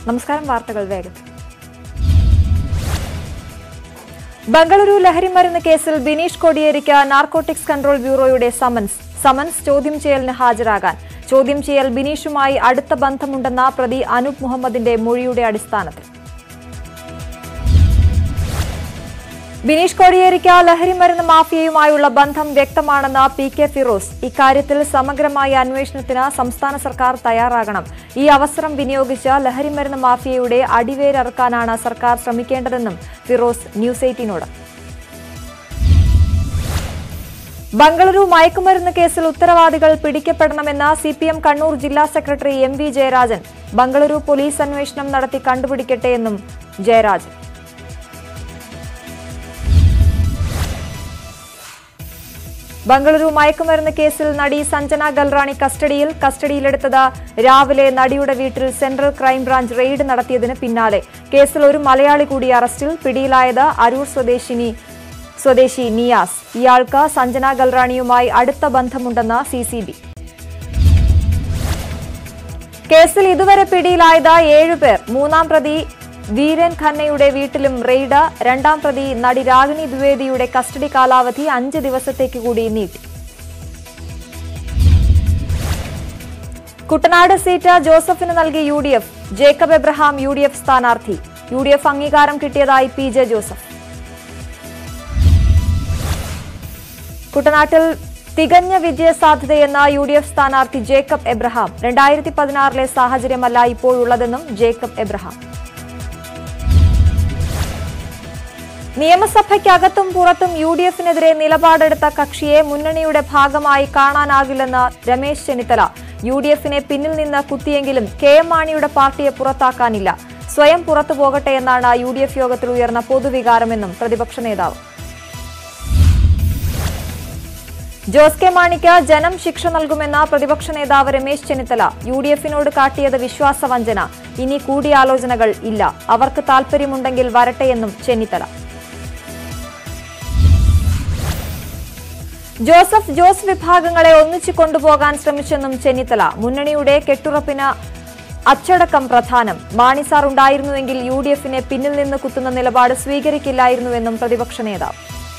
നമസ്കാരം വാർത്തകൾ വേഗത്തിൽ ബംഗളൂരു ലഹരിമരുന്ന് കേസിൽ ബിനീഷ് കോടിയേരിക്ക് നാർക്കോട്ടിക്സ് കൺട്രോൾ ബ്യൂറോയുടെ സമൻസ് സമൻസ് ചോദ്യം ചെയ്യലിന് ഹാജരാകാൻ ചോദ്യം ചെയ്യൽ ബിനീഷുമായി അടുത്ത ബന്ധമുണ്ടെന്ന പ്രതി അനൂപ് മുഹമ്മദിന്റെ മൊഴിയുടെ അടിസ്ഥാനത്തിൽ ബിനീഷ് കോടിയേരിക്ക് ലഹരിമരുന്ന് മാഫിയയുമായുള്ള ബന്ധം വ്യക്തമാണെന്ന് പി കെ ഫിറോസ് ഇക്കാര്യത്തിൽ സമഗ്രമായ അന്വേഷണത്തിന് സംസ്ഥാന സർക്കാർ തയ്യാറാകണം ഈ അവസരം വിനിയോഗിച്ച് ലഹരിമരുന്ന് മാഫിയയുടെ അടിവേരറുക്കാനാണ് സർക്കാർ ശ്രമിക്കേണ്ടതെന്നും ഫിറോസ് ന്യൂസ് എയ്റ്റീനോട് ബംഗളൂരു മയക്കുമരുന്ന് കേസിൽ ഉത്തരവാദികൾ പിടിക്കപ്പെടണമെന്ന് സി പി എം കണ്ണൂർ ജില്ലാ secretary M V Jayarajan Bengaluru police അന്വേഷണം നടത്തി കണ്ടുപിടിക്കട്ടെ എന്നും ജയരാജൻ ബംഗളൂരു മയക്കുമരുന്ന് കേസിൽ നടി സഞ്ജന ഗൽറാണി കസ്റ്റഡിയിൽ കസ്റ്റഡിയിലെടുത്തത് രാവിലെ നടിയുടെ വീട്ടിൽ സെൻട്രൽ ക്രൈംബ്രാഞ്ച് റെയ്ഡ് നടത്തിയതിന് പിന്നാലെ കേസിൽ ഒരു മലയാളി കൂടി അറസ്റ്റിൽ പിടിയിലായത് അരൂർ സ്വദേശിനി സ്വദേശി നിയാസ് ഇയാൾക്ക് സഞ്ജന ഗൽറാണിയുമായി അടുത്ത ബന്ധമുണ്ടെന്ന് സി സി ബി കേസിൽ ഇതുവരെ പിടിയിലായത് ഏഴുപേർ മൂന്നാം പ്രതി വീരൻ ഖന്നയുടെ വീട്ടിലും റെയ്ഡ് രണ്ടാം പ്രതി നടി രാഗിണി ദ്വിവേദിയുടെ കസ്റ്റഡി കാലാവധി അഞ്ച് ദിവസത്തേക്ക് കൂടി നീട്ടി കുട്ടനാട് സീറ്റ് ജോസഫിന് നൽകി U D F Jacob Abraham U D F സ്ഥാനാർത്ഥി യു ഡി എഫ് അംഗീകാരം കിട്ടിയതായി പി ജെ ജോസഫ് കുട്ടനാട്ടിൽ തികഞ്ഞ വിജയസാധ്യതയെന്ന യു ഡി എഫ് സ്ഥാനാർത്ഥി ജേക്കബ് എബ്രഹാം രണ്ടായിരത്തി പതിനാറിലെ സാഹചര്യമല്ല ഇപ്പോഴുള്ളതെന്നും ജേക്കബ് എബ്രഹാം നിയമസഭയ്ക്കകത്തും പുറത്തും യു ഡി എഫിനെതിരെ നിലപാടെടുത്ത കക്ഷിയെ മുന്നണിയുടെ ഭാഗമായി കാണാനാകില്ലെന്ന് രമേശ് ചെന്നിത്തല യു ഡി എഫിനെ പിന്നിൽ നിന്ന് കുത്തിയെങ്കിലും കെ എം മാണിയുടെ പാർട്ടിയെ പുറത്താക്കാനില്ല സ്വയം പുറത്തു പോകട്ടെ എന്നാണ് യു ഡി എഫ് യോഗത്തിൽ ഉയർന്ന പൊതുവികാരമെന്നും പ്രതിപക്ഷ നേതാവ് ജോസ് കെ മാണിക്ക് ജനം ശിക്ഷ നൽകുമെന്ന പ്രതിപക്ഷ നേതാവ് രമേശ് ചെന്നിത്തല യു ഡി എഫിനോട് കാട്ടിയത് വിശ്വാസവഞ്ചന ഇനി കൂടിയാലോചനകൾ ഇല്ല അവർക്ക് താൽപര്യമുണ്ടെങ്കിൽ വരട്ടെയെന്നും ചെന്നിത്തല ജോസഫ് ജോസ് വിഭാഗങ്ങളെ ഒന്നിച്ചു കൊണ്ടുപോകാൻ ശ്രമിച്ചെന്നും ചെന്നിത്തല മുന്നണിയുടെ കെട്ടുറപ്പിന് അച്ചടക്കം പ്രധാനം മാണിസാർ ഉണ്ടായിരുന്നുവെങ്കിൽ യു ഡി എഫിനെ പിന്നിൽ നിന്ന് കുത്തുന്ന നിലപാട് സ്വീകരിക്കില്ലായിരുന്നുവെന്നും പ്രതിപക്ഷ നേതാവ്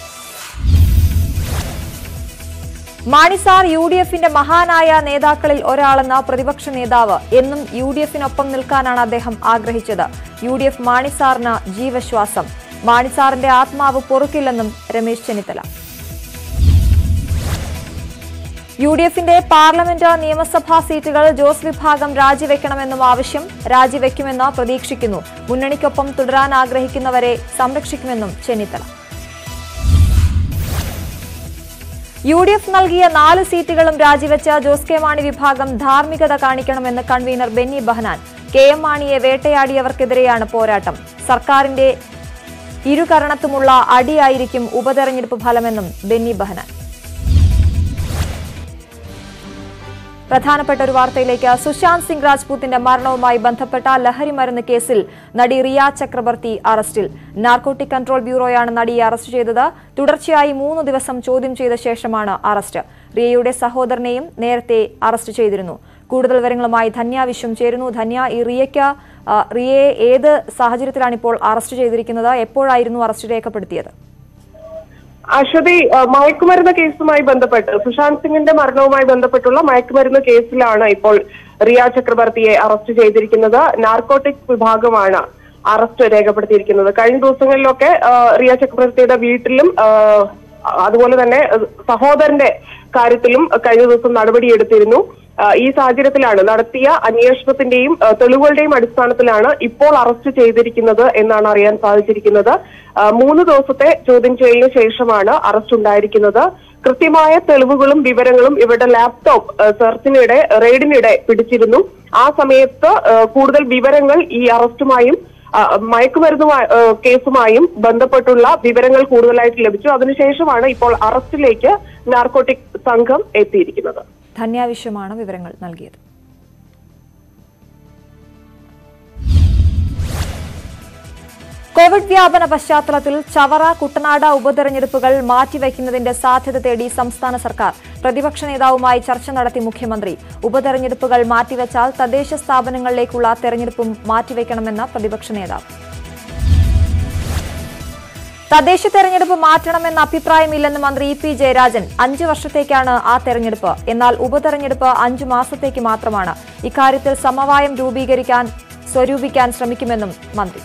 മാണിസാർ യു ഡി എഫിന്റെ മഹാനായ നേതാക്കളിൽ ഒരാളെന്ന പ്രതിപക്ഷ നേതാവ് എന്നും യു ഡി എഫിനൊപ്പം നിൽക്കാനാണ് അദ്ദേഹം ആഗ്രഹിച്ചത് യു ഡി എഫ് മാണിസാറിന് ജീവശ്വാസം മാണിസാറിന്റെ ആത്മാവ് പൊറുക്കില്ലെന്നും രമേശ് ചെന്നിത്തല യു ഡി എഫിന്റെ പാർലമെന്റ് നിയമസഭാ സീറ്റുകൾ ജോസ് വിഭാഗം രാജിവെക്കണമെന്നും ആവശ്യം രാജിവെക്കുമെന്ന് പ്രതീക്ഷിക്കുന്നു മുന്നണിക്കൊപ്പം തുടരാൻ ആഗ്രഹിക്കുന്നവരെ സംരക്ഷിക്കുമെന്നും ചെന്നിത്തല യു ഡി എഫ് നൽകിയ നാല് സീറ്റുകളും രാജിവെച്ച ജോസ് കെ മാണി വിഭാഗം ധാർമ്മികത കാണിക്കണമെന്ന് convener Benny Behanan K M മാണിയെ വേട്ടയാടിയവർക്കെതിരെയാണ് പോരാട്ടം സർക്കാരിന്റെ ഇരുകരണത്തുമുള്ള അടിയായിരിക്കും ഉപതെരഞ്ഞെടുപ്പ് ഫലമെന്നും ബെന്നി ബഹനാൻ പ്രധാനപ്പെട്ട ഒരു വാർത്തയിലേക്ക് സുശാന്ത് സിംഗ് രാജ്പൂത്തിന്റെ മരണവുമായി ബന്ധപ്പെട്ട ലഹരി മരുന്ന് കേസിൽ നടി റിയ ചക്രവർത്തി അറസ്റ്റിൽ നാർക്കോട്ടിക് കൺട്രോൾ ബ്യൂറോയാണ് നടിയെ അറസ്റ്റ് ചെയ്തത് തുടർച്ചയായി മൂന്ന് ദിവസം ചോദ്യം ചെയ്ത ശേഷമാണ് അറസ്റ്റ് റിയയുടെ സഹോദരനെയും നേരത്തെ അറസ്റ്റ് ചെയ്തിരുന്നു കൂടുതൽ വിവരങ്ങളുമായി ധന്യ വിശ്വം ചേരുന്നു ധന്യ ഈ റിയയ്ക്ക് ആ, റിയയെ ഏത് സാഹചര്യത്തിലാണ് ഇപ്പോൾ അറസ്റ്റ് ചെയ്തിരിക്കുന്നത് എപ്പോഴായിരുന്നു അറസ്റ്റ് രേഖപ്പെടുത്തിയത് അശ്വതി അഹ് മയക്കുമരുന്ന് കേസുമായി ബന്ധപ്പെട്ട് സുശാന്ത് സിംഗിന്റെ മരണവുമായി ബന്ധപ്പെട്ടുള്ള മയക്കുമരുന്ന് കേസിലാണ് ഇപ്പോൾ റിയ ചക്രവർത്തിയെ അറസ്റ്റ് ചെയ്തിരിക്കുന്നത് നാർക്കോട്ടിക്സ് വിഭാഗമാണ് അറസ്റ്റ് രേഖപ്പെടുത്തിയിരിക്കുന്നത് കഴിഞ്ഞ ദിവസങ്ങളിലൊക്കെ അഹ് റിയ ചക്രവർത്തിയുടെ വീട്ടിലും അഹ് അതുപോലെ തന്നെ അഹ് സഹോദരന്റെ കാര്യത്തിലും കഴിഞ്ഞ ദിവസം നടപടിയെടുത്തിരുന്നു അഹ് ഈ സാഹചര്യത്തിലാണ് നടത്തിയ അന്വേഷണത്തിന്റെയും അഹ് തെളിവുകളുടെയും അടിസ്ഥാനത്തിലാണ് ഇപ്പോൾ അറസ്റ്റ് ചെയ്തിരിക്കുന്നത് എന്നാണ് അറിയാൻ സാധിച്ചിരിക്കുന്നത് അഹ് മൂന്ന് ദിവസത്തെ ചോദ്യം ചെയ്യലിന് ശേഷമാണ് അറസ്റ്റ് ഉണ്ടായിരിക്കുന്നത് കൃത്യമായ തെളിവുകളും വിവരങ്ങളും ഇവരുടെ ലാപ്ടോപ്പ് അഹ് സെർച്ചിനിടെ റെയ്ഡിനിടെ പിടിച്ചിരുന്നു ആ സമയത്ത് അഹ് കൂടുതൽ വിവരങ്ങൾ ഈ അറസ്റ്റുമായും അഹ് മയക്കുമരുന്നുമായി അഹ് കേസുമായും ബന്ധപ്പെട്ടുള്ള വിവരങ്ങൾ കൂടുതലായിട്ട് ലഭിച്ചു അതിനുശേഷമാണ് ഇപ്പോൾ അറസ്റ്റിലേക്ക് നാർക്കോട്ടിക് സംഘം എത്തിയിരിക്കുന്നത് ധന്യ വിശ്വമാണ് വിവരങ്ങൾ നൽകിയത് കോവിഡ് വ്യാപന പശ്ചാത്തലത്തിൽ ചവറ കുട്ടനാട് ഉപതെരഞ്ഞെടുപ്പുകൾ മാറ്റിവെക്കുന്നതിന്റെ സാധ്യത തേടി സംസ്ഥാന സർക്കാർ പ്രതിപക്ഷ നേതാവുമായി ചർച്ച നടത്തി മുഖ്യമന്ത്രി ഉപതെരഞ്ഞെടുപ്പുകൾ മാറ്റിവെച്ചാൽ തദ്ദേശ സ്ഥാപനങ്ങളിലേക്കുള്ള തെരഞ്ഞെടുപ്പും മാറ്റിവെക്കണമെന്ന് പ്രതിപക്ഷ നേതാവ് തദ്ദേശ തെരഞ്ഞെടുപ്പ് മാറ്റണമെന്ന അഭിപ്രായമില്ലെന്ന് മന്ത്രി ഇ പി ജയരാജൻ അഞ്ചു വർഷത്തേക്കാണ് ആ തെരഞ്ഞെടുപ്പ് എന്നാൽ ഉപതെരഞ്ഞെടുപ്പ് അഞ്ചു മാസത്തേക്ക് മാത്രമാണ് ഇക്കാര്യത്തിൽ സമവായം രൂപീകരിക്കാൻ സ്വരൂപിക്കാൻ ശ്രമിക്കുമെന്നും മന്ത്രി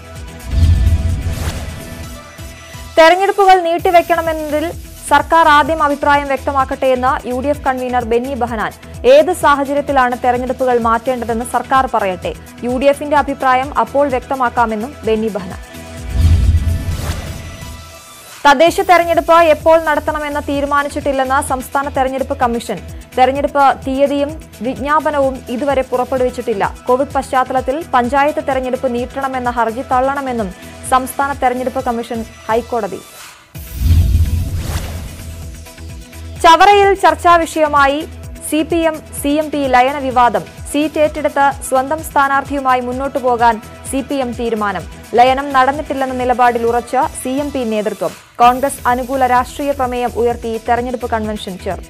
തെരഞ്ഞെടുപ്പുകൾ നീട്ടിവെക്കണമെന്നതിൽ സർക്കാർ ആദ്യം അഭിപ്രായം വ്യക്തമാക്കട്ടെ എന്ന് U D F convener Benny Behanan ഏത് സാഹചര്യത്തിലാണ് തെരഞ്ഞെടുപ്പുകൾ മാറ്റേണ്ടതെന്ന് സർക്കാർ പറയട്ടെ യു ഡി എഫിന്റെ അഭിപ്രായം അപ്പോൾ വ്യക്തമാക്കാമെന്നും ബെന്നി ബഹനാൻ തദ്ദേശ തെരഞ്ഞെടുപ്പ് എപ്പോൾ നടത്തണമെന്ന് തീരുമാനിച്ചിട്ടില്ലെന്ന് സംസ്ഥാന തെരഞ്ഞെടുപ്പ് കമ്മീഷൻ തെരഞ്ഞെടുപ്പ് തീയതിയും വിജ്ഞാപനവും ഇതുവരെ പുറപ്പെടുവിച്ചിട്ടില്ല കോവിഡ് പശ്ചാത്തലത്തിൽ പഞ്ചായത്ത് തെരഞ്ഞെടുപ്പ് നീട്ടണമെന്ന ഹർജി തള്ളണമെന്നും സംസ്ഥാന തെരഞ്ഞെടുപ്പ് കമ്മീഷൻ ഹൈക്കോടതി ചവറയിൽ ചർച്ചാ വിഷയമായി C P M C M P ലയന വിവാദം സീറ്റ് ഏറ്റെടുത്ത് സ്വന്തം സ്ഥാനാർത്ഥിയുമായി മുന്നോട്ടു പോകാൻ സി പി എം തീരുമാനം ലയനം നടന്നിട്ടില്ലെന്ന നിലപാടിൽ ഉറച്ച സി എം പി നേതൃത്വം കോൺഗ്രസ് അനുകൂല രാഷ്ട്രീയ പ്രമേയം ഉയർത്തി തെരഞ്ഞെടുപ്പ് കൺവെൻഷൻ ചേർന്നു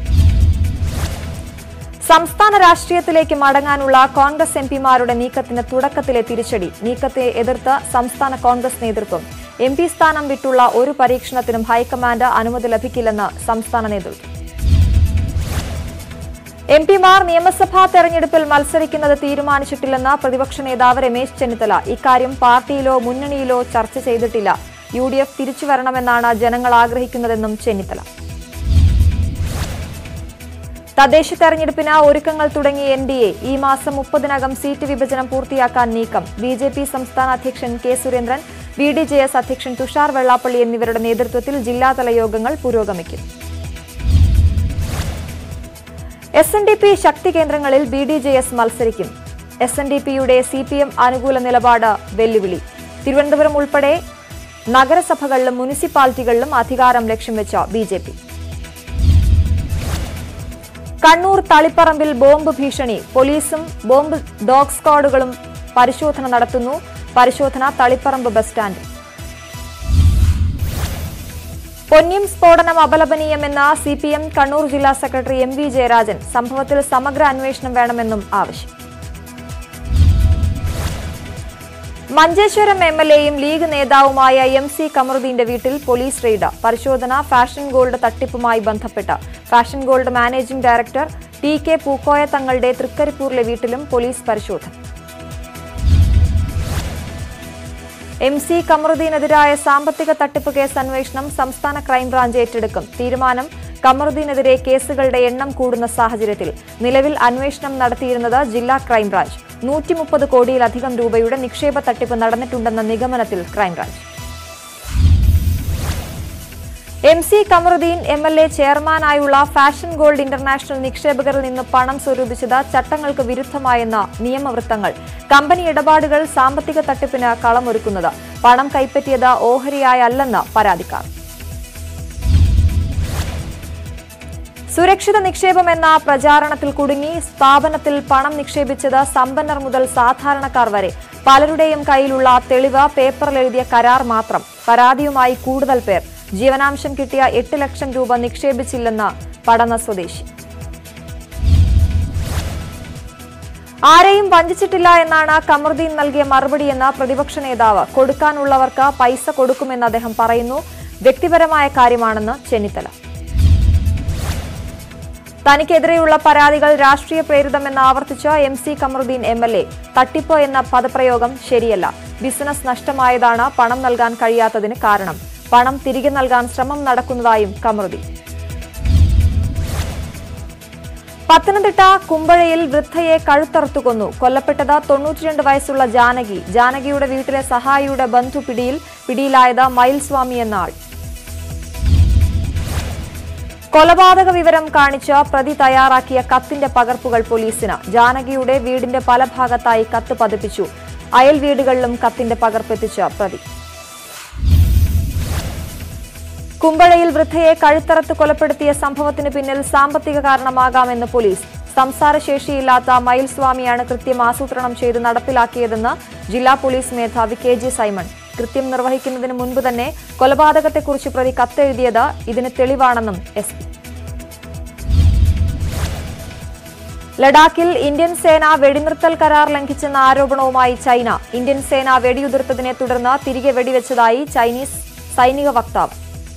സംസ്ഥാന രാഷ്ട്രീയത്തിലേക്ക് മടങ്ങാനുള്ള കോൺഗ്രസ് എം പിമാരുടെ നീക്കത്തിന് തുടക്കത്തിലെ തിരിച്ചടി നീക്കത്തെ എതിർത്ത് സംസ്ഥാന കോൺഗ്രസ് നേതൃത്വം എം പി സ്ഥാനം വിട്ടുള്ള ഒരു പരീക്ഷണത്തിനും ഹൈക്കമാൻഡ് അനുമതി ലഭിക്കില്ലെന്ന് സംസ്ഥാന നേതൃത്വം എം പിമാർ നിയമസഭാ തെരഞ്ഞെടുപ്പിൽ മത്സരിക്കുന്നത് തീരുമാനിച്ചിട്ടില്ലെന്ന പ്രതിപക്ഷ നേതാവ് രമേശ് ചെന്നിത്തല ഇക്കാര്യം പാർട്ടിയിലോ മുന്നണിയിലോ ചർച്ച ചെയ്തിട്ടില്ല യു ഡി എഫ് തിരിച്ചുവരണമെന്നാണ് ജനങ്ങൾ ആഗ്രഹിക്കുന്നതെന്നും ചെന്നിത്തല തദ്ദേശ തെരഞ്ഞെടുപ്പിന് ഒരുക്കങ്ങൾ തുടങ്ങിയ എൻ ഡി എ ഈ മാസം മുപ്പതിനകം സീറ്റ് വിഭജനം പൂർത്തിയാക്കാൻ നീക്കം ബി ജെ പി സംസ്ഥാന അധ്യക്ഷൻ K Surendran B D J S അധ്യക്ഷൻ തുഷാർ വെള്ളാപ്പള്ളി എന്നിവരുടെ നേതൃത്വത്തിൽ ജില്ലാതല യോഗങ്ങൾ പുരോഗമിക്കും എസ് എൻ ഡി പി ശക്തി കേന്ദ്രങ്ങളിൽ ബി ഡി ജെ എസ് മത്സരിക്കും എസ് എൻ ഡി പിയുടെ സി പി എം അനുകൂല നിലപാട് വെല്ലുവിളി തിരുവനന്തപുരം ഉൾപ്പെടെ നഗരസഭകളിലും മുനിസിപ്പാലിറ്റികളിലും അധികാരം ലക്ഷ്യം വെച്ച ബി ജെ പി കണ്ണൂർ തളിപ്പറമ്പിൽ ബോംബ് ഭീഷണി പോലീസും ബോംബ് ഡോഗ് സ്ക്വാഡുകളും പരിശോധന നടത്തുന്നു പരിശോധന തളിപ്പറമ്പ് ബസ് സ്റ്റാൻഡിൽ പൊന്നിയം സ്ഫോടനം അപലപനീയമെന്ന സി പി എം കണ്ണൂർ ജില്ലാ സെക്രട്ടറി എം വി ജയരാജൻ സംഭവത്തിൽ സമഗ്ര അന്വേഷണം വേണമെന്നും ആവശ്യം മഞ്ചേശ്വരം എം എൽ എയും ലീഗ് നേതാവുമായ എം സി കമറുദ്ദീന്റെ വീട്ടിൽ പോലീസ് റെയ്ഡ് പരിശോധന ഫാഷൻ ഗോൾഡ് തട്ടിപ്പുമായി ബന്ധപ്പെട്ട് fashion gold managing director T K Pookoya തങ്ങളുടെ തൃക്കരിപ്പൂരിലെ വീട്ടിലും പോലീസ് പരിശോധന എം സി കമറുദ്ദീനെതിരായ സാമ്പത്തിക തട്ടിപ്പ് കേസ് അന്വേഷണം സംസ്ഥാന ക്രൈംബ്രാഞ്ച് ഏറ്റെടുക്കും തീരുമാനം കമറുദ്ദീനെതിരെ കേസുകളുടെ എണ്ണം കൂടുന്ന സാഹചര്യത്തിൽ നിലവിൽ അന്വേഷണം നടത്തിയിരുന്നത് ജില്ലാ ക്രൈംബ്രാഞ്ച് നൂറ്റി മുപ്പത് കോടിയിലധികം രൂപയുടെ നിക്ഷേപ തട്ടിപ്പ് നടന്നിട്ടുണ്ടെന്ന നിഗമനത്തിൽ crime branch M C Kamaruddin M L A ചെയർമാനായുള്ള ഫാഷൻ ഗോൾഡ് ഇന്റർനാഷണൽ നിക്ഷേപകരിൽ നിന്ന് പണം സ്വരൂപിച്ചത് ചട്ടങ്ങൾക്ക് വിരുദ്ധമായെന്ന നിയമവൃത്തങ്ങൾ കമ്പനി ഇടപാടുകൾ സാമ്പത്തിക തട്ടിപ്പിന് കളമൊരുക്കുന്നത് പണം കൈപ്പറ്റിയത് ഓഹരിയായല്ലെന്ന് പരാതിക്കാർ സുരക്ഷിത നിക്ഷേപം എന്ന പ്രചാരണത്തിൽ കുടുങ്ങി സ്ഥാപനത്തിൽ പണം നിക്ഷേപിച്ചത് സമ്പന്നർ മുതൽ സാധാരണക്കാർ വരെ പലരുടെയും കയ്യിലുള്ള തെളിവ് പേപ്പറിൽ എഴുതിയ കരാർ മാത്രം പരാതിയുമായി കൂടുതൽ പേർ ജീവനാംശം കിട്ടിയ എട്ട് ലക്ഷം രൂപ നിക്ഷേപിച്ചില്ലെന്ന് പടന്ന സ്വദേശി ആരെയും വഞ്ചിച്ചിട്ടില്ല എന്നാണ് കമറുദ്ദീൻ നൽകിയ മറുപടിയെന്ന് പ്രതിപക്ഷ നേതാവ് കൊടുക്കാനുള്ളവർക്ക് പൈസ കൊടുക്കുമെന്ന് അദ്ദേഹം പറയുന്നു വ്യക്തിപരമായ കാര്യമാണെന്ന് ചെന്നിത്തല തനിക്കെതിരെയുള്ള പരാതികൾ രാഷ്ട്രീയ പ്രേരിതമെന്ന് ആവർത്തിച്ച M C Kamaruddin M L A തട്ടിപ്പ് എന്ന പദപ്രയോഗം ശരിയല്ല ബിസിനസ് നഷ്ടമായതാണ് പണം നൽകാൻ കഴിയാത്തതിന് കാരണം പണം തിരികെ നൽകാൻ ശ്രമം നടക്കുന്നതായും കമറുദ്ദീൻ പത്തനംതിട്ട കുമ്പഴയിൽ വൃദ്ധയെ കഴുത്തറുത്തു കൊന്നു കൊല്ലപ്പെട്ടത് തൊണ്ണൂറ്റിരണ്ട് വയസ്സുള്ള ജാനകി ജാനകിയുടെ വീട്ടിലെ സഹായിയുടെ ബന്ധു പിടിയിൽ പിടിയിലായത് മയിൽസ്വാമി എന്ന ആൾ കൊലപാതക വിവരം കാണിച്ച് പ്രതി തയ്യാറാക്കിയ കത്തിന്റെ പകർപ്പുകൾ പോലീസിന് ജാനകിയുടെ വീടിന്റെ പല ഭാഗത്തായി കത്ത് പതിപ്പിച്ചു അയൽ വീടുകളിലും കത്തിന്റെ പകർപ്പെത്തിച്ച പ്രതി കുമ്പഴയിൽ വൃദ്ധയെ കഴുത്തറത്ത് കൊലപ്പെടുത്തിയ സംഭവത്തിന് പിന്നിൽ സാമ്പത്തിക കാരണമാകാമെന്ന് പോലീസ് സംസാരശേഷിയില്ലാത്ത മയിൽസ്വാമിയാണ് കൃത്യം ആസൂത്രണം ചെയ്ത് നടപ്പിലാക്കിയതെന്ന് ജില്ലാ പോലീസ് മേധാവി കെ ജി സൈമൺ കൃത്യം നിർവഹിക്കുന്നതിന് മുൻപ് തന്നെ കൊലപാതകത്തെക്കുറിച്ച് പ്രതി കത്തെഴുതിയത് ഇതിന് തെളിവാണെന്നും എസ് പി ലഡാക്കിൽ ഇന്ത്യൻ സേന വെടിനിർത്തൽ കരാർ ലംഘിച്ചെന്ന ആരോപണവുമായി ചൈന ഇന്ത്യൻ സേന വെടിയുതിർത്തതിനെ തുടർന്ന് തിരികെ വെടിവെച്ചതായി ചൈനീസ് സൈനിക വക്താവ്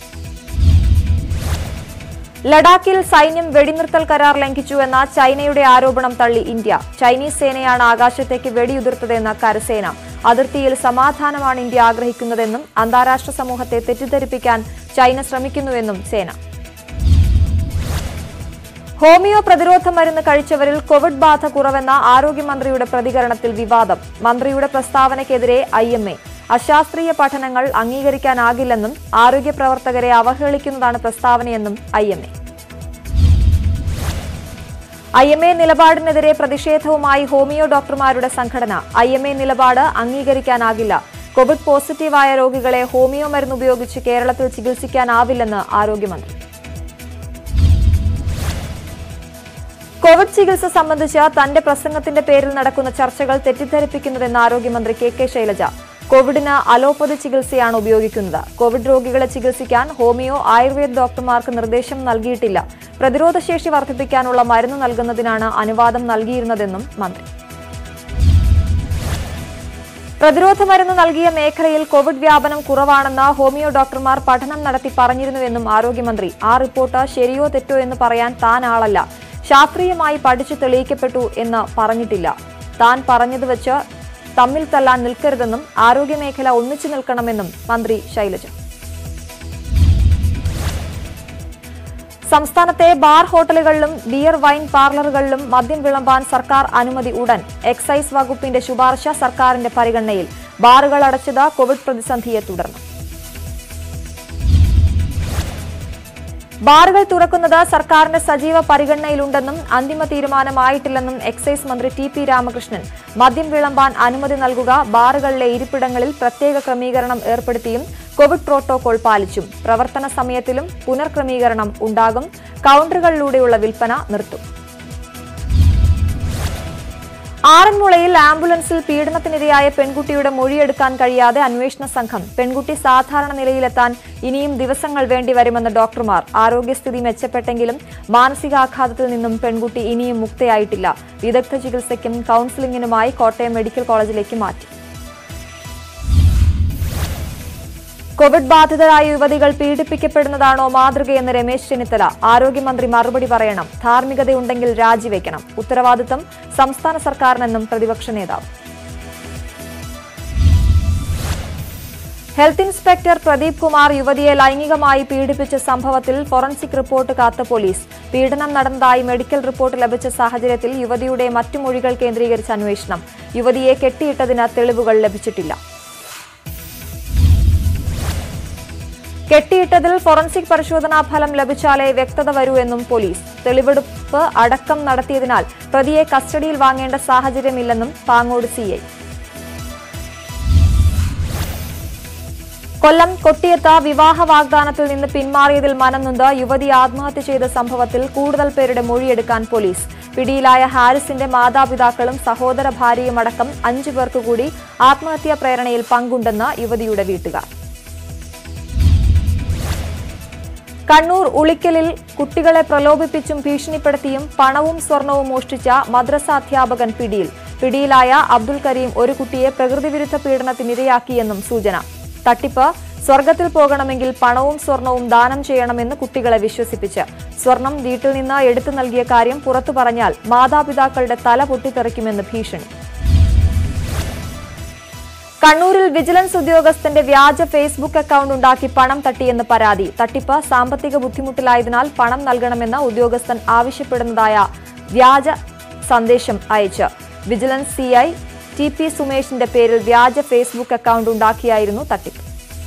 ലഡാക്കിൽ സൈന്യം വെടിനിർത്തൽ കരാർ ലംഘിച്ചുവെന്ന ചൈനയുടെ ആരോപണം തള്ളി ഇന്ത്യ ചൈനീസ് സേനയാണ് ആകാശത്തേക്ക് വെടിയുതിർത്തതെന്ന് കരസേന അതിർത്തിയിൽ സമാധാനമാണ് ഇന്ത്യ ആഗ്രഹിക്കുന്നതെന്നും അന്താരാഷ്ട്ര സമൂഹത്തെ തെറ്റിദ്ധരിപ്പിക്കാൻ ചൈന ശ്രമിക്കുന്നുവെന്നും സേന ഹോമിയോ പ്രതിരോധ മരുന്ന് കഴിച്ചവരിൽ കോവിഡ് ബാധ കുറവെന്ന ആരോഗ്യമന്ത്രിയുടെ പ്രതികരണത്തിൽ വിവാദം മന്ത്രിയുടെ പ്രസ്താവനയ്ക്കെതിരെ ഐ എം എ അശാസ്ത്രീയ പഠനങ്ങൾ അംഗീകരിക്കാനാകില്ലെന്നും ആരോഗ്യ പ്രവർത്തകരെ അവഹേളിക്കുന്നതാണ് പ്രസ്താവനയെന്നും I M A I M A നിലപാടിനെതിരെ പ്രതിഷേധവുമായി ഹോമിയോ ഡോക്ടർമാരുടെ സംഘടന ഐ എം എ നിലപാട് അംഗീകരിക്കാനാകില്ല കോവിഡ് പോസിറ്റീവായ രോഗികളെ ഹോമിയോ മരുന്ന് ഉപയോഗിച്ച് കേരളത്തിൽ ചികിത്സിക്കാനാവില്ലെന്ന് ആരോഗ്യമന്ത്രി കോവിഡ് ചികിത്സ സംബന്ധിച്ച് തന്റെ പ്രസംഗത്തിന്റെ പേരിൽ നടക്കുന്ന ചർച്ചകൾ തെറ്റിദ്ധരിപ്പിക്കുന്നതെന്ന് ആരോഗ്യമന്ത്രി കെ കെ ശൈലജ കോവിഡിന് അലോപ്പതി ചികിത്സയാണ് ഉപയോഗിക്കുന്നത് കോവിഡ് രോഗികളെ ചികിത്സിക്കാൻ ഹോമിയോ ആയുർവേദ ഡോക്ടർമാർക്ക് നിർദ്ദേശം നൽകിയിട്ടില്ല പ്രതിരോധശേഷി വർദ്ധിപ്പിക്കാനുള്ള മരുന്ന് നൽകുന്നതിനാണ് അനുവാദം നൽകിയിരുന്നതെന്നും മന്ത്രി പ്രതിരോധ മരുന്ന് നൽകിയ മേഖലയിൽ കോവിഡ് വ്യാപനം കുറവാണെന്ന് ഹോമിയോ ഡോക്ടർമാർ പഠനം നടത്തി പറഞ്ഞിരുന്നുവെന്നും ആരോഗ്യമന്ത്രി ആ റിപ്പോർട്ട് ശരിയോ തെറ്റോ എന്ന് പറയാൻ താൻ ആളല്ല ശാസ്ത്രീയമായി പഠിച്ചു തെളിയിക്കപ്പെട്ടു എന്ന് പറഞ്ഞിട്ടില്ല താൻ പറഞ്ഞത് വെച്ച് തമ്മിൽ തല്ലാൻ നിൽക്കരുതെന്നും ആരോഗ്യമേഖല ഒന്നിച്ചു നിൽക്കണമെന്നും മന്ത്രി ശൈലജ സംസ്ഥാനത്തെ ബാർ ഹോട്ടലുകളിലും ബിയർ വൈൻ പാർലറുകളിലും മദ്യം വിളമ്പാൻ സർക്കാർ അനുമതി ഉടൻ എക്സൈസ് വകുപ്പിന്റെ ശുപാർശ സർക്കാരിന്റെ പരിഗണനയിൽ ബാറുകൾ അടച്ചത് കോവിഡ് പ്രതിസന്ധിയെ തുടർന്ന് ബാറുകൾ തുറക്കുന്നത് സർക്കാരിന്റെ സജീവ പരിഗണനയിലുണ്ടെന്നും അന്തിമ തീരുമാനമായിട്ടില്ലെന്നും എക്സൈസ് മന്ത്രി ടി പി രാമകൃഷ്ണൻ മദ്യം വിളമ്പാൻ അനുമതി നൽകുക ബാറുകളിലെ ഇരിപ്പിടങ്ങളിൽ പ്രത്യേക ക്രമീകരണം ഏർപ്പെടുത്തിയും കോവിഡ് പ്രോട്ടോകോൾ പാലിച്ചും പ്രവർത്തന സമയത്തിലും പുനർക്രമീകരണം ഉണ്ടാകും കൌണ്ടറുകളിലൂടെയുള്ള വിൽപ്പന നിർത്തും ആറന്മുളയിൽ ആംബുലൻസിൽ പീഡനത്തിനിരയായ പെൺകുട്ടിയുടെ മൊഴിയെടുക്കാൻ കഴിയാതെ അന്വേഷണ സംഘം പെൺകുട്ടി സാധാരണ നിലയിലെത്താൻ ഇനിയും ദിവസങ്ങൾ വേണ്ടിവരുമെന്ന് ഡോക്ടർമാർ ആരോഗ്യസ്ഥിതി മെച്ചപ്പെട്ടെങ്കിലും മാനസികാഘാതത്തിൽ നിന്നും പെൺകുട്ടി ഇനിയും മുക്തയായിട്ടില്ല വിദഗ്ധ ചികിത്സയ്ക്കും കൌൺസിലിംഗിനുമായി കോട്ടയം മെഡിക്കൽ കോളേജിലേക്ക് മാറ്റി കോവിഡ് ബാധിതരായ യുവതികൾ പീഡിപ്പിക്കപ്പെടുന്നതാണോ മാതൃകയെന്ന് രമേശ് ചെന്നിത്തല ആരോഗ്യമന്ത്രി മറുപടി പറയണം ധാർമ്മികതയുണ്ടെങ്കിൽ രാജിവെക്കണം ഉത്തരവാദിത്തം സംസ്ഥാന സർക്കാരിനെന്നും പ്രതിപക്ഷ നേതാവ് ഹെൽത്ത് ഇൻസ്പെക്ടർ പ്രദീപ് കുമാർ യുവതിയെ ലൈംഗികമായി പീഡിപ്പിച്ച സംഭവത്തിൽ ഫോറൻസിക് റിപ്പോർട്ട് കാത്ത പോലീസ് പീഡനം നടന്നതായി മെഡിക്കൽ റിപ്പോർട്ട് ലഭിച്ച സാഹചര്യത്തിൽ യുവതിയുടെ മറ്റു മൊഴികൾ കേന്ദ്രീകരിച്ച് അന്വേഷണം യുവതിയെ കെട്ടിയിട്ടതിന് തെളിവുകൾ ലഭിച്ചിട്ടില്ല കെട്ടിയിട്ടതിൽ ഫോറൻസിക് പരിശോധനാ ഫലം ലഭിച്ചാലേ വ്യക്തത വരൂ എന്നും പോലീസ് തെളിവെടുപ്പ് അടക്കം നടത്തിയതിനാൽ പ്രതിയെ കസ്റ്റഡിയിൽ വാങ്ങേണ്ട സാഹചര്യമില്ലെന്നും പാങ്ങോട് സിഐ കൊല്ലം കൊട്ടിയത്ത് വിവാഹ വാഗ്ദാനത്തിൽ നിന്ന് പിന്മാറിയതിൽ മനംനൊന്ത് യുവതി ആത്മഹത്യ ചെയ്ത സംഭവത്തിൽ കൂടുതൽ പേരുടെ മൊഴിയെടുക്കാൻ പോലീസ് പിടിയിലായ ഹാരിസിന്റെ മാതാപിതാക്കളും സഹോദര ഭാര്യയുമടക്കം അഞ്ചു പേർക്ക് കൂടി ആത്മഹത്യാ പ്രേരണയിൽ പങ്കുണ്ടെന്ന് യുവതിയുടെ വീട്ടുകാർ കണ്ണൂർ ഉളിക്കലിൽ കുട്ടികളെ പ്രലോഭിപ്പിച്ചും ഭീഷണിപ്പെടുത്തിയും പണവും സ്വർണവും മോഷ്ടിച്ച മദ്രസ അധ്യാപകൻ പിടിയിൽ പിടിയിലായ അബ്ദുൽ കരീം ഒരു കുട്ടിയെ പ്രകൃതിവിരുദ്ധ പീഡനത്തിനിരയാക്കിയെന്നും സൂചന തട്ടിപ്പ് സ്വർഗത്തിൽ പോകണമെങ്കിൽ പണവും സ്വർണവും ദാനം ചെയ്യണമെന്ന് കുട്ടികളെ വിശ്വസിപ്പിച്ച് സ്വർണം വീട്ടിൽ നിന്ന് എടുത്തു നൽകിയ കാര്യം പുറത്തു പറഞ്ഞാൽ മാതാപിതാക്കളുടെ തല പൊട്ടിത്തെറിക്കുമെന്ന് ഭീഷണി കണ്ണൂരിൽ വിജിലൻസ് ഉദ്യോഗസ്ഥന്റെ വ്യാജ ഫേസ്ബുക്ക് അക്കൗണ്ട് ഉണ്ടാക്കി പണം തട്ടിയെന്ന് പരാതി തട്ടിപ്പ് സാമ്പത്തിക ബുദ്ധിമുട്ടിലായതിനാൽ പണം നൽകണമെന്ന് ഉദ്യോഗസ്ഥൻ ആവശ്യപ്പെടുന്നതായ വ്യാജ സന്ദേശം അയച്ച് വിജിലൻസ് സിഐ ടി പി സുമേഷിന്റെ പേരിൽ വ്യാജ ഫേസ്ബുക്ക് അക്കൗണ്ട് ഉണ്ടാക്കിയായിരുന്നു തട്ടിപ്പ്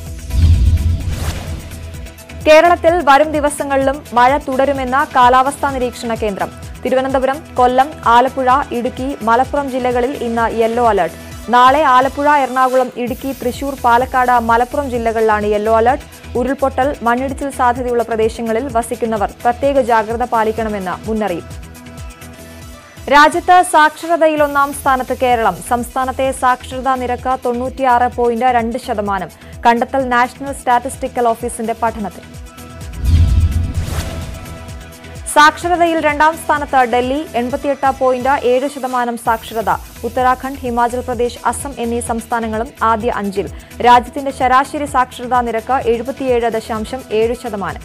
കേരളത്തിൽ വരും ദിവസങ്ങളിലും മഴ തുടരുമെന്ന കാലാവസ്ഥാ നിരീക്ഷണ കേന്ദ്രം തിരുവനന്തപുരം കൊല്ലം ആലപ്പുഴ ഇടുക്കി മലപ്പുറം ജില്ലകളിൽ ഇന്ന് യെല്ലോ അലർട്ട് നാളെ ആലപ്പുഴ എറണാകുളം ഇടുക്കി തൃശൂർ പാലക്കാട് മലപ്പുറം ജില്ലകളിലാണ് യെല്ലോ അലർട്ട് ഉരുൾപൊട്ടൽ മണ്ണിടിച്ചിൽ സാധ്യതയുള്ള പ്രദേശങ്ങളിൽ വസിക്കുന്നവർ പ്രത്യേക ജാഗ്രത പാലിക്കണമെന്ന് മുന്നറിയിപ്പ് രാജ്യത്ത് സാക്ഷരതയിൽ ഒന്നാം സ്ഥാനത്ത് കേരളം സംസ്ഥാനത്തെ സാക്ഷരതാ നിരക്ക് തൊണ്ണൂറ്റിയാറ് പോയിന്റ് രണ്ട് ശതമാനം കണ്ടെത്തൽ നാഷണൽ സ്റ്റാറ്റിസ്റ്റിക്കൽ ഓഫീസിന്റെ പഠനത്തിൽ സാക്ഷരതയിൽ രണ്ടാം സ്ഥാനത്ത് ഡൽഹി എൺപത്തിയെട്ട് പോയിന്റ് ഏഴ് ശതമാനം സാക്ഷരത ഉത്തരാഖണ്ഡ് ഹിമാചൽ പ്രദേശ് അസം എന്നീ സംസ്ഥാനങ്ങളും ആദ്യ അഞ്ചിൽ രാജ്യത്തിന്റെ ശരാശരി സാക്ഷരതാ നിരക്ക് എഴുപത്തിയേഴ് ദശാംശം ഏഴ് ശതമാനം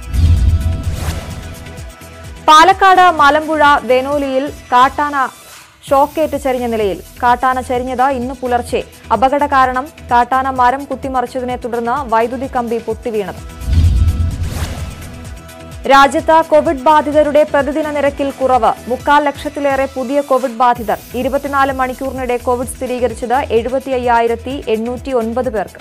പാലക്കാട് മലമ്പുഴ വെനോലിയിൽ കാട്ടാന ഷോക്കേറ്റ് ചരിഞ്ഞ നിലയിൽ കാട്ടാന ചരിഞ്ഞത് ഇന്ന് പുലർച്ചെ അപകട കാരണം കാട്ടാന മരം കുത്തിമറിച്ചതിനെ തുടർന്ന് വൈദ്യുതി കമ്പി പൊട്ടിവീണത് രാജ്യത്ത് കോവിഡ് ബാധിതരുടെ പ്രതിദിന നിരക്കിൽ കുറവ് മുക്കാൽ ലക്ഷത്തിലേറെ പുതിയ കോവിഡ് ബാധിതർ ഇരുപത്തിനാല് മണിക്കൂറിനിടെ കോവിഡ് സ്ഥിരീകരിച്ചത് എഴുപത്തി അയ്യായിരത്തി എണ്ണൂറ്റി ഒൻപത് പേർക്ക്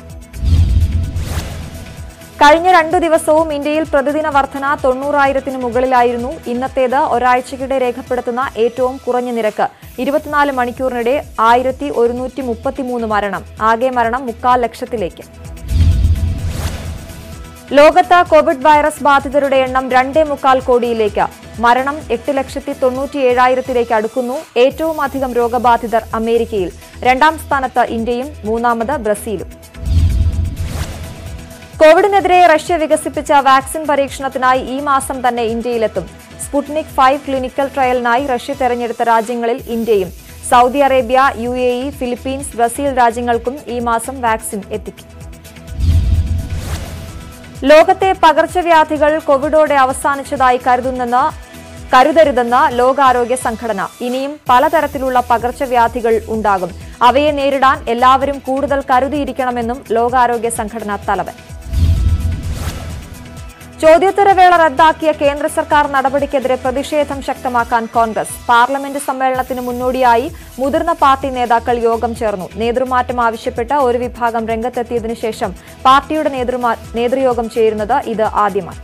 കഴിഞ്ഞ രണ്ടു ദിവസവും ഇന്ത്യയിൽ പ്രതിദിന വർധന തൊണ്ണൂറായിരത്തിന് മുകളിലായിരുന്നു ഇന്നത്തേത് ഒരാഴ്ചയ്ക്കിടെ രേഖപ്പെടുത്തുന്ന ഏറ്റവും കുറഞ്ഞ നിരക്ക് ഇരുപത്തിനാല് മണിക്കൂറിനിടെ ആയിരത്തി ഒരുന്നൂറ്റി മുപ്പത്തിമൂന്ന് മരണം ആകെ മരണം മുക്കാൽ ലക്ഷത്തിലേക്ക് ലോകത്ത് കോവിഡ് വൈറസ് ബാധിതരുടെ എണ്ണം രണ്ടേ മുക്കാൽ കോടിയിലേക്ക് മരണം എട്ട് ലക്ഷത്തി തൊണ്ണൂറ്റി ഏഴായിരത്തിലേക്ക് അടുക്കുന്നു ഏറ്റവും അധികം രോഗബാധിതർ അമേരിക്കയിൽ രണ്ടാം സ്ഥാനത്ത് ഇന്ത്യയും മൂന്നാമത് ബ്രസീലും കോവിഡിനെതിരെ റഷ്യ വികസിപ്പിച്ച വാക്സിൻ പരീക്ഷണത്തിനായി ഈ മാസം തന്നെ ഇന്ത്യയിലെത്തും സ്പുട്നിക് ഫൈവ് ക്ലിനിക്കൽ ട്രയലിനായി റഷ്യ തെരഞ്ഞെടുത്ത രാജ്യങ്ങളിൽ ഇന്ത്യയും Saudi Arabia U A E Philippines Brazil രാജ്യങ്ങൾക്കും ഈ മാസം വാക്സിൻ എത്തിക്കും ലോകത്തെ പകർച്ചവ്യാധികൾ കോവിഡോടെ അവസാനിച്ചതായി കരുതുന്നെന്ന് കരുതരുതെന്ന് ലോകാരോഗ്യ സംഘടന ഇനിയും പലതരത്തിലുള്ള പകർച്ചവ്യാധികൾ ഉണ്ടാകും അവയെ നേരിടാൻ എല്ലാവരും കൂടുതൽ കരുതിയിരിക്കണമെന്നും ലോകാരോഗ്യ സംഘടന തലവൻ ചോദ്യോത്തരവേള റദ്ദാക്കിയ കേന്ദ്ര സർക്കാർ നടപടിക്കെതിരെ പ്രതിഷേധം ശക്തമാക്കാൻ കോൺഗ്രസ് പാർലമെന്റ് സമ്മേളനത്തിന് മുന്നോടിയായി മുതിർന്ന പാർട്ടി നേതാക്കൾ യോഗം ചേർന്നു നേതൃമാറ്റം ആവശ്യപ്പെട്ട് ഒരു വിഭാഗം രംഗത്തെത്തിയതിനു ശേഷം പാർട്ടിയുടെ നേതൃമാ- നേതൃയോഗം ചേരുന്നത് ഇത് ആദ്യമായി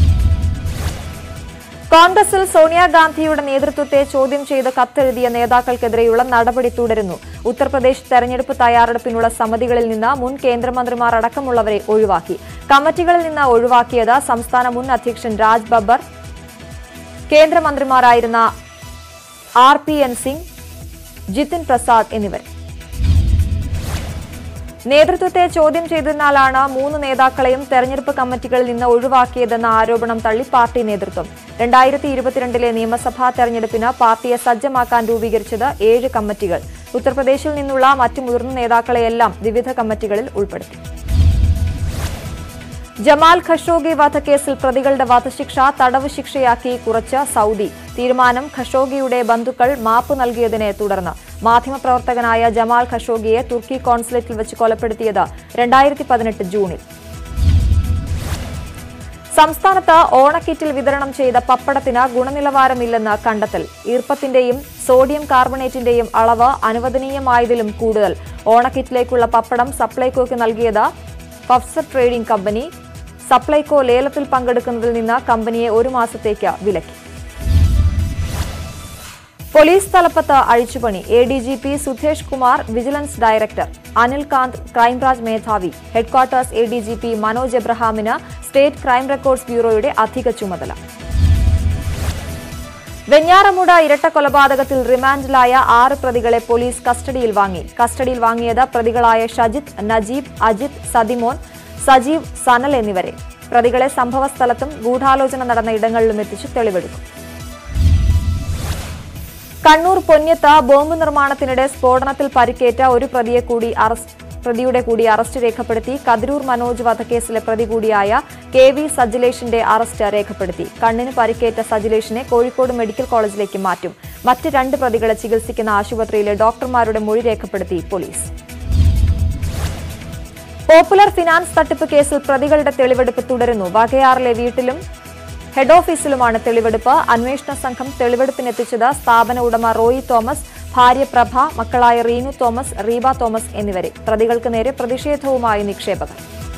കോൺഗ്രസിൽ സോണിയാഗാന്ധിയുടെ നേതൃത്വത്തെ ചോദ്യം ചെയ്ത് കത്തെഴുതിയ നേതാക്കൾക്കെതിരെയുള്ള നടപടി തുടരുന്നു ഉത്തർപ്രദേശ് തെരഞ്ഞെടുപ്പ് തയ്യാറെടുപ്പിനുള്ള സമിതികളിൽ നിന്ന് മുൻ കേന്ദ്രമന്ത്രിമാർ അടക്കമുള്ളവരെ ഒഴിവാക്കി കമ്മിറ്റികളിൽ നിന്ന് ഒഴിവാക്കിയത് സംസ്ഥാന മുൻ അധ്യക്ഷൻ രാജ് ബബ്ബർ കേന്ദ്രമന്ത്രിമാരായിരുന്ന R P N Singh Jitin Prasad എന്നിവർ നേതൃത്വത്തെ ചോദ്യം ചെയ്തതിനാലാണ് മൂന്ന് നേതാക്കളെയും തെരഞ്ഞെടുപ്പ് കമ്മിറ്റികളിൽ നിന്ന് ഒഴിവാക്കിയതെന്ന ആരോപണം തള്ളി പാർട്ടി നേതൃത്വം രണ്ടായിരത്തി ഇരുപത്തിരണ്ടിലെ നിയമസഭാ തെരഞ്ഞെടുപ്പിന് പാർട്ടിയെ സജ്ജമാക്കാൻ രൂപീകരിച്ചത് ഏഴ് കമ്മിറ്റികൾ ഉത്തർപ്രദേശിൽ നിന്നുള്ള മറ്റ് മുതിർന്ന നേതാക്കളെയെല്ലാം വിവിധ കമ്മിറ്റികളിൽ ഉൾപ്പെടുത്തി ജമാൽ ഖഷോഗി വധക്കേസിൽ പ്രതികളുടെ വധശിക്ഷ തടവ് ശിക്ഷയാക്കി കുറച്ച് സൗദി തീരുമാനം ഖഷോഗിയുടെ ബന്ധുക്കൾ മാപ്പ് നൽകിയതിനെ തുടർന്ന് മാധ്യമപ്രവർത്തകനായ ജമാൽ ഖഷോഗിയെ തുർക്കി കോൺസുലേറ്റിൽ വെച്ച് കൊലപ്പെടുത്തിയത് രണ്ടായിരത്തി പതിനെട്ട് ജൂണിൽ സംസ്ഥാനത്ത് ഓണക്കിറ്റിൽ വിതരണം ചെയ്ത പപ്പടത്തിന് ഗുണനിലവാരമില്ലെന്ന് കണ്ടെത്തൽ ഈർപ്പത്തിന്റെയും സോഡിയം കാർബണേറ്റിന്റെയും അളവ് അനുവദനീയമായതിലും കൂടുതൽ ഓണക്കിറ്റിലേക്കുള്ള പപ്പടം സപ്ലൈകോയ്ക്ക് നൽകിയത് പഫ്സർ ട്രേഡിംഗ് കമ്പനി സപ്ലൈകോ ലേലത്തിൽ പങ്കെടുക്കുന്നതിൽ നിന്ന് കമ്പനിയെ ഒരു മാസത്തേക്ക് വിലക്കി പോലീസ് തലപ്പത്ത് അഴിച്ചുപണി A D G P Sudhesh Kumar vigilance director Anil Kanth crime branch മേധാവി headquarters A D G P Manoj എബ്രഹാമിന് സ്റ്റേറ്റ് ക്രൈം റെക്കോർഡ്സ് ബ്യൂറോയുടെ അധിക ചുമതല വെഞ്ഞാറമൂട് ഇരട്ട കൊലപാതകത്തിൽ റിമാൻഡിലായ ആറ് പ്രതികളെ പോലീസ് കസ്റ്റഡിയിൽ വാങ്ങി കസ്റ്റഡിയിൽ വാങ്ങിയത് പ്രതികളായ ഷജിത് നജീബ് അജിത് സതിമോൻ സജീവ് സനൽ എന്നിവരെ പ്രതികളെ സംഭവസ്ഥലത്തും ഗൂഢാലോചന നടന്ന ഇടങ്ങളിലും എത്തിച്ച് തെളിവെടുക്കും കണ്ണൂർ പൊന്യത്ത് ബോംബ് നിർമ്മാണത്തിനിടെ സ്ഫോടനത്തിൽ പരിക്കേറ്റ ഒരു പ്രതിയെ കൂടി അറസ്റ്റ് പ്രതിയുടെ കൂടി അറസ്റ്റ് രേഖപ്പെടുത്തി കതിരൂർ മനോജ് വധക്കേസിലെ പ്രതി കൂടിയായ കെ വി സജിലേഷിന്റെ അറസ്റ്റ് രേഖപ്പെടുത്തി കണ്ണിന് പരിക്കേറ്റ സജിലേഷിനെ കോഴിക്കോട് മെഡിക്കൽ കോളേജിലേക്ക് മാറ്റും മറ്റ് രണ്ട് പ്രതികളെ ചികിത്സിക്കുന്ന ആശുപത്രിയിലെ ഡോക്ടർമാരുടെ മൊഴി രേഖപ്പെടുത്തി പോലീസ് പോപ്പുലർ ഫിനാൻസ് തട്ടിപ്പ് കേസിൽ പ്രതികളുടെ തെളിവെടുപ്പ് തുടരുന്നു വകയാറിലെ വീട്ടിലും ഹെഡ് ഓഫീസിലുമാണ് തെളിവെടുപ്പ് അന്വേഷണ സംഘം തെളിവെടുപ്പിനെത്തിച്ചത് സ്ഥാപന ഉടമ റോയി തോമസ് ഭാര്യ പ്രഭ മക്കളായ റീനു തോമസ് റീബ തോമസ് എന്നിവരെ പ്രതികൾക്ക് നേരെ പ്രതിഷേധവുമായി നിക്ഷേപകർ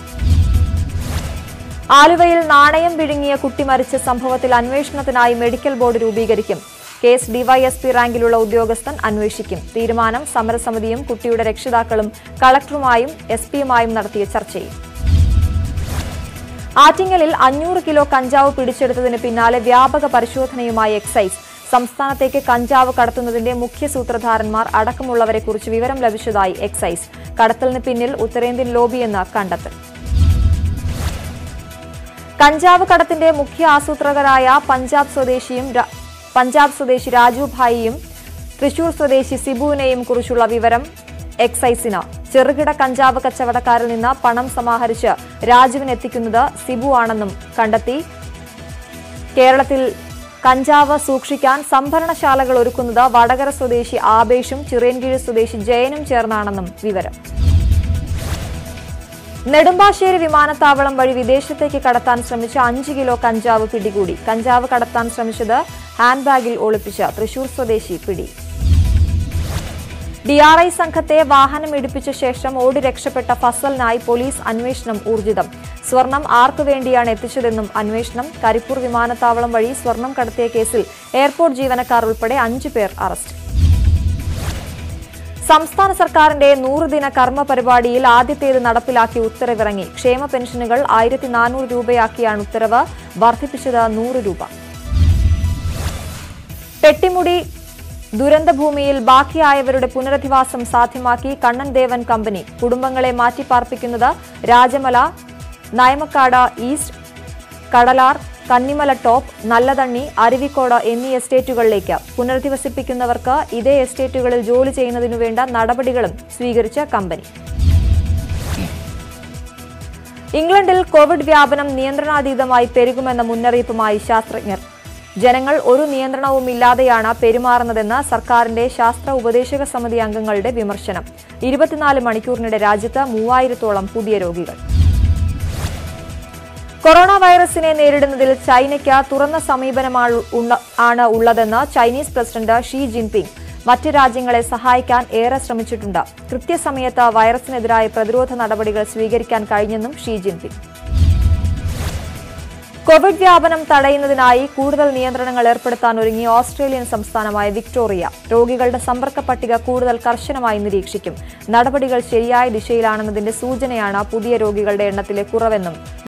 ആലുവയിൽ നാണയം വിഴുങ്ങിയ കുട്ടി മരിച്ച സംഭവത്തിൽ അന്വേഷണത്തിനായി മെഡിക്കൽ ബോർഡ് രൂപീകരിക്കും കേസ് ഡിവൈഎസ്പി റാങ്കിലുള്ള ഉദ്യോഗസ്ഥൻ അന്വേഷിക്കും തീരുമാനം സമരസമിതിയും കുട്ടിയുടെ രക്ഷിതാക്കളും കളക്ടറുമായും എസ് പിയുമായും നടത്തിയ ചർച്ചയിൽ ആറ്റിങ്ങലിൽ അഞ്ഞൂറ് കിലോ കഞ്ചാവ് പിടിച്ചെടുത്തതിന് പിന്നാലെ വ്യാപക പരിശോധനയുമായി എക്സൈസ് സംസ്ഥാനത്തേക്ക് കഞ്ചാവ് കടത്തുന്നതിന്റെ മുഖ്യ സൂത്രധാരന്മാർ അടക്കമുള്ളവരെക്കുറിച്ച് വിവരം ലഭിച്ചതായി എക്സൈസ് കടത്തലിന് പിന്നിൽ ഉത്തരേന്ത്യൻ ലോബിയെന്ന് കണ്ടെത്തൽ കഞ്ചാവ് കടത്തിന്റെ മുഖ്യ ആസൂത്രകരായ പഞ്ചാബ് സ്വദേശിയും ര- പഞ്ചാബ് സ്വദേശി രാജു ഭായിയും തൃശൂർ സ്വദേശി സിബുവിനെയും കുറിച്ചുള്ള വിവരം എക്സൈസിന് ചെറുകിട കഞ്ചാവ് കച്ചവടക്കാരിൽ നിന്ന് പണം സമാഹരിച്ച് രാജുവിന് എത്തിക്കുന്നത് സിബു ആണെന്നും കണ്ടെത്തി കേരളത്തിൽ കഞ്ചാവ് സൂക്ഷിക്കാൻ സംഭരണശാലകൾ ഒരുക്കുന്നത് വടകര സ്വദേശി ആബേഷും ചിറയൻകീഴ് സ്വദേശി ജയനും ചേർന്നാണെന്നും വിവരം നെടുമ്പാശ്ശേരി വിമാനത്താവളം വഴി വിദേശത്തേക്ക് കടത്താൻ ശ്രമിച്ച അഞ്ച് കിലോ കഞ്ചാവ് പിടികൂടി കഞ്ചാവ് കടത്താൻ ശ്രമിച്ചത് ഹാൻഡ് ബാഗിൽ ഒളിപ്പിച്ച തൃശൂർ സ്വദേശി പിടി ഡിആർഐ സംഘത്തെ വാഹനം ഇടിപ്പിച്ച ശേഷം ഓടി രക്ഷപ്പെട്ട ഫസലിനായി പോലീസ് അന്വേഷണം ഊർജിതം സ്വർണം ആർക്കു വേണ്ടിയാണ് എത്തിച്ചതെന്നും അന്വേഷണം കരിപ്പൂർ വിമാനത്താവളം വഴി സ്വർണം കടത്തിയ കേസിൽ എയർപോർട്ട് ജീവനക്കാർ ഉൾപ്പെടെ അഞ്ചു പേർ അറസ്റ്റ് സംസ്ഥാന സർക്കാരിന്റെ നൂറുദിന കർമ്മ പരിപാടിയിൽ ആദ്യത്തേത് നടപ്പിലാക്കി ഉത്തരവിറങ്ങി ക്ഷേമ പെൻഷനുകൾ ആയിരത്തി നാനൂറ് രൂപയാക്കിയാണ് ഉത്തരവ് വർദ്ധിപ്പിച്ചത് നൂറ് രൂപ പെട്ടിമുടി ദുരന്തഭൂമിയിൽ ബാക്കിയായവരുടെ പുനരധിവാസം സാധ്യമാക്കി കണ്ണൻ ദേവൻ കമ്പനി കുടുംബങ്ങളെ മാറ്റിപ്പാർപ്പിക്കുന്നത് രാജമല നയമക്കാട് ഈസ്റ്റ് കടലാർ കന്നിമല ടോപ്പ് നല്ലതണ്ണി അരുവിക്കോട് എന്നീ എസ്റ്റേറ്റുകളിലേക്ക് പുനരധിവസിപ്പിക്കുന്നവർക്ക് ഇതേ എസ്റ്റേറ്റുകളിൽ ജോലി ചെയ്യുന്നതിനു വേണ്ട നടപടികളും സ്വീകരിച്ച കമ്പനി ഇംഗ്ലണ്ടിൽ കോവിഡ് വ്യാപനം നിയന്ത്രണാതീതമായി പെരുകുമെന്ന മുന്നറിയിപ്പുമായി ശാസ്ത്രജ്ഞർ ജനങ്ങൾ ഒരു നിയന്ത്രണവുമില്ലാതെയാണ് പെരുമാറുന്നതെന്ന് സർക്കാരിന്റെ ശാസ്ത്ര ഉപദേശക സമിതി അംഗങ്ങളുടെ വിമർശനം ഇരുപത്തിനാല് മണിക്കൂറിനിടെ രാജ്യത്ത് മൂവായിരത്തോളം പുതിയ രോഗികൾ കൊറോണ വൈറസിനെ നേരിടുന്നതിൽ ചൈനയ്ക്ക് തുറന്ന സമീപനമാണ് ഉള്ള- ആണ് ഉള്ളതെന്ന് ചൈനീസ് പ്രസിഡന്റ് ഷീ ജിൻപിങ് മറ്റ് രാജ്യങ്ങളെ സഹായിക്കാൻ ഏറെ ശ്രമിച്ചിട്ടുണ്ട് കൃത്യസമയത്ത് വൈറസിനെതിരായ പ്രതിരോധ നടപടികൾ സ്വീകരിക്കാൻ കഴിഞ്ഞെന്നും ഷീ ജിൻപിങ് കോവിഡ് വ്യാപനം തടയുന്നതിനായി കൂടുതൽ നിയന്ത്രണങ്ങൾ ഏർപ്പെടുത്താൻ ഒരുങ്ങി ഓസ്ട്രേലിയൻ സംസ്ഥാനമായ വിക്ടോറിയ രോഗികളുടെ സമ്പർക്ക പട്ടിക കൂടുതൽ കർശനമായി നിരീക്ഷിക്കും നടപടികൾ ശരിയായ ദിശയിലാണെന്നതിന്റെ സൂചനയാണ് പുതിയ രോഗികളുടെ എണ്ണത്തിലെ കുറവെന്നും